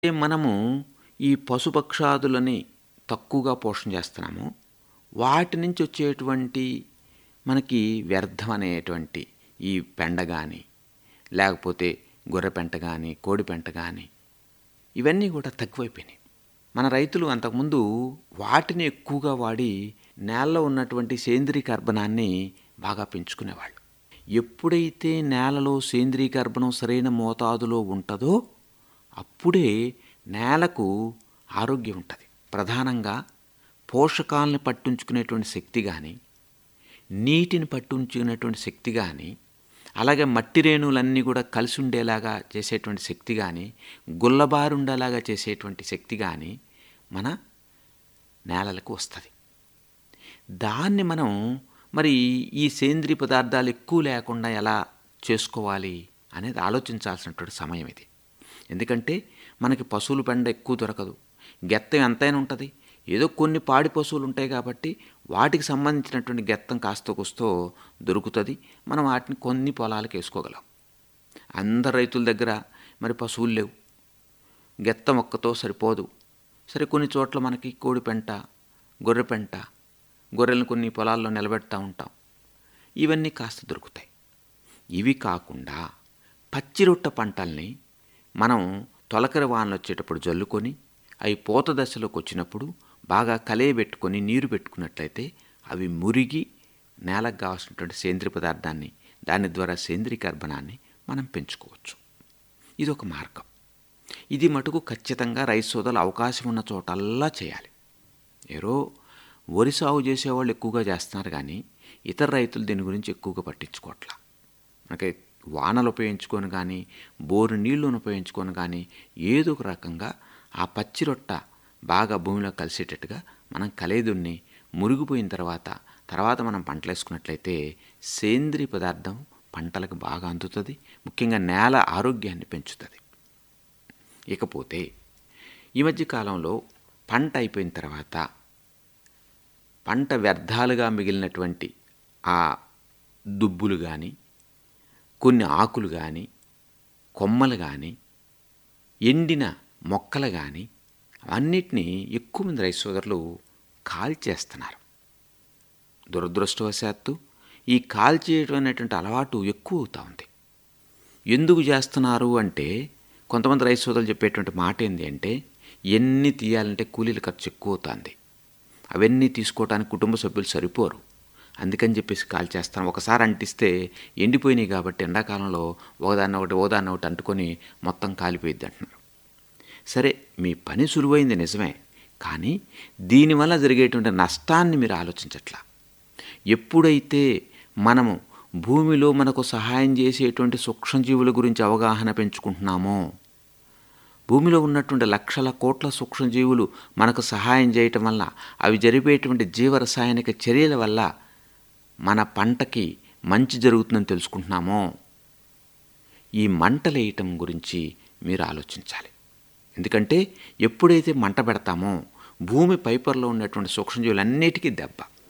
మనము ఈ పశుపక్షాదులని తక్కువగా పోషణ చేస్తున్నామో వాటి నుంచి వచ్చేటువంటి మనకి వ్యర్థం అనేటువంటి ఈ పెండ కానీ లేకపోతే గొర్రె పెంట కానీ కోడి పెంట కానీ ఇవన్నీ కూడా తక్కువైపోయినాయి మన రైతులు అంతకుముందు వాటిని ఎక్కువగా వాడి నేలలో ఉన్నటువంటి సేంద్రీయ కర్బనాన్ని బాగా పెంచుకునేవాళ్ళు ఎప్పుడైతే నేలలో సేంద్రీయ కర్బనం సరైన మోతాదులో ఉంటుందో అప్పుడే నేలకు ఆరోగ్యం ఉంటుంది ప్రధానంగా పోషకాలని పట్టుంచుకునేటువంటి శక్తి కానీ నీటిని పట్టుంచుకునేటువంటి శక్తి కానీ అలాగే మట్టి రేణువులన్నీ కూడా కలిసి ఉండేలాగా చేసేటువంటి శక్తి కానీ గుల్లబారు ఉండేలాగా చేసేటువంటి శక్తి కానీ మన నేలలకు వస్తుంది దాన్ని మనం మరి ఈ సేంద్రియ పదార్థాలు ఎక్కువ లేకుండా ఎలా చేసుకోవాలి అనేది ఆలోచించాల్సినటువంటి సమయం ఇది ఎందుకంటే మనకి పశువుల పెండ ఎక్కువ దొరకదు గెత్తం ఎంతైనా ఉంటుంది ఏదో కొన్ని పాడి పశువులు ఉంటాయి కాబట్టి వాటికి సంబంధించినటువంటి గెత్తం కాస్త కూస్తో దొరుకుతుంది మనం వాటిని కొన్ని పొలాలకు వేసుకోగలం అందరు రైతుల దగ్గర మరి పశువులు లేవు గెత్తం ఒక్కతో సరిపోదు సరే కొన్ని చోట్ల మనకి కోడి పెంట గొర్రె పెంట గొర్రెలను కొన్ని పొలాల్లో నిలబెడతా ఉంటాం ఇవన్నీ కాస్త దొరుకుతాయి ఇవి కాకుండా పచ్చిరొట్ట పంటల్ని మనం తొలకరి వానలు వచ్చేటప్పుడు జల్లుకొని అవి పూత దశలోకి వచ్చినప్పుడు బాగా కలయబెట్టుకొని నీరు పెట్టుకున్నట్లయితే అవి మురిగి నేలకు కావాల్సినటువంటి సేంద్రియ పదార్థాన్ని దాని ద్వారా సేంద్రియ కర్బనాన్ని మనం పెంచుకోవచ్చు ఇది ఒక మార్గం ఇది మటుకు ఖచ్చితంగా రైతు సోదరులు అవకాశం ఉన్న చోటల్లా చేయాలి ఏరో వరి సాగు చేసేవాళ్ళు ఎక్కువగా చేస్తున్నారు కానీ ఇతర రైతులు దీని గురించి ఎక్కువగా పట్టించుకోవట్లా మనకి వానలు ఉపయోగించుకొని కానీ బోరు నీళ్లను ఉపయోగించుకొని కానీ ఏదో ఒక రకంగా ఆ పచ్చి రొట్ట బాగా భూమిలో కలిసేటట్టుగా మనం కలేదున్ని మురిగిపోయిన తర్వాత తర్వాత మనం పంటలు వేసుకున్నట్లయితే సేంద్రియ పదార్థం పంటలకు బాగా అందుతుంది ముఖ్యంగా నేల ఆరోగ్యాన్ని పెంచుతుంది ఇకపోతే ఈ మధ్య కాలంలో పంట అయిపోయిన తర్వాత పంట వ్యర్థాలుగా మిగిలినటువంటి ఆ దుబ్బులు కానీ కొన్ని ఆకులు కానీ కొమ్మలు కానీ ఎండిన మొక్కలు కానీ అన్నిటినీ ఎక్కువ మంది రైతు సోదరులు కాల్చేస్తున్నారు దురదృష్టవశాత్తు ఈ కాల్చేయడం అనేటువంటి అలవాటు ఎక్కువ అవుతూ ఉంది ఎందుకు చేస్తున్నారు అంటే కొంతమంది రైతు సోదరులు చెప్పేటువంటి మాట ఏంటి అంటే ఎన్ని తీయాలంటే కూలీల ఖర్చు ఎక్కువ అవుతుంది అవన్నీ తీసుకోవడానికి కుటుంబ సభ్యులు సరిపోరు అందుకని చెప్పేసి కాల్ చేస్తాను ఒకసారి అంటిస్తే ఎండిపోయినాయి కాబట్టి ఎండాకాలంలో ఒకదాన్ని ఒకటి ఓదాన్ని ఒకటి అంటుకొని మొత్తం కాలిపోయిద్ది అంటున్నారు సరే మీ పని సులువైంది నిజమే కానీ దీనివల్ల జరిగేటువంటి నష్టాన్ని మీరు ఆలోచించట్లా ఎప్పుడైతే మనము భూమిలో మనకు సహాయం చేసేటువంటి సూక్ష్మజీవుల గురించి అవగాహన పెంచుకుంటున్నామో భూమిలో ఉన్నటువంటి లక్షల కోట్ల సూక్ష్మజీవులు మనకు సహాయం చేయటం వల్ల అవి జరిపేటువంటి జీవరసాయనిక చర్యల వల్ల మన పంటకి మంచి జరుగుతుందని తెలుసుకుంటున్నామో ఈ మంటలేయటం గురించి మీరు ఆలోచించాలి ఎందుకంటే ఎప్పుడైతే మంట పెడతామో భూమి పైపర్లో ఉన్నటువంటి సూక్ష్మజీవులన్నిటికీ దెబ్బ